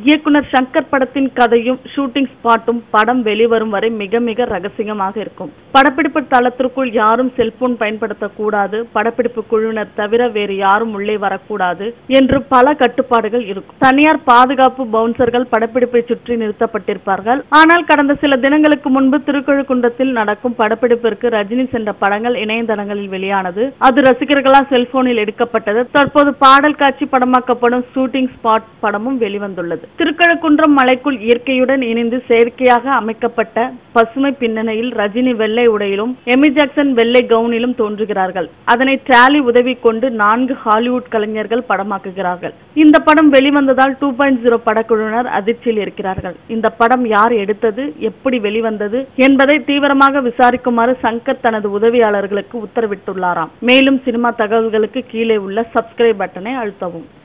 இயக்குனர் சங்கர் படத்தின் கதையும் ஷூட்டிங் ஸ்பாட்டும் படம் வெளிவரும் வரை மிக மிக ரகசியமாக இருக்கும் படப்பிடிப்பு தளத்திற்குள் யாரும் செல்போன் பயன்படுத்தக்கூடாது படப்பிடிப்பு குழுவினர் தவிர வேறு யாரும் உள்ளே வரக்கூடாது என்று பல கட்டுப்பாடுகள் இருக்கும் தனியார் பாதுகாப்பு பவுன்சர்கள் படப்பிடிப்பை சுற்றி நிறுத்தப்பட்டிருப்பார்கள் ஆனால் கடந்த சில தினங்களுக்கு முன்பு திருக்கழுக்குன்றத்தில் நடக்கும் படப்பிடிப்பிற்கு ரஜினி சென்ற படங்கள் இணையதளங்களில் வெளியானது அது ரசிகர்களால் செல்போனில் எடுக்கப்பட்டது தற்போது பாடல் காட்சி படமாக்கப்படும் ஷூட்டிங் ஸ்பாட் படமும் வெளிவந்துள்ளது திருக்கழுக்குன்றம் மலைக்குள் இயற்கையுடன் இணைந்து செயற்கையாக அமைக்கப்பட்ட பசுமை பின்னணியில் ரஜினி வெள்ளை உடையிலும் எமி ஜாக்சன் வெள்ளை கவுனிலும் தோன்றுகிறார்கள் அதனை ட்ராலி உதவி கொண்டு நான்கு ஹாலிவுட் கலைஞர்கள் படமாக்குகிறார்கள் இந்த படம் வெளிவந்ததால் டூ பாயிண்ட் ஜீரோ படக்குழுவினர் அதிர்ச்சியில் இருக்கிறார்கள் இந்த படம் யார் எடுத்தது எப்படி வெளிவந்தது என்பதை தீவிரமாக விசாரிக்குமாறு சங்கர் தனது உதவியாளர்களுக்கு உத்தரவிட்டுள்ளாராம் மேலும் சினிமா தகவல்களுக்கு கீழே உள்ள சப்ஸ்கிரைப் பட்டனை அழுத்தவும்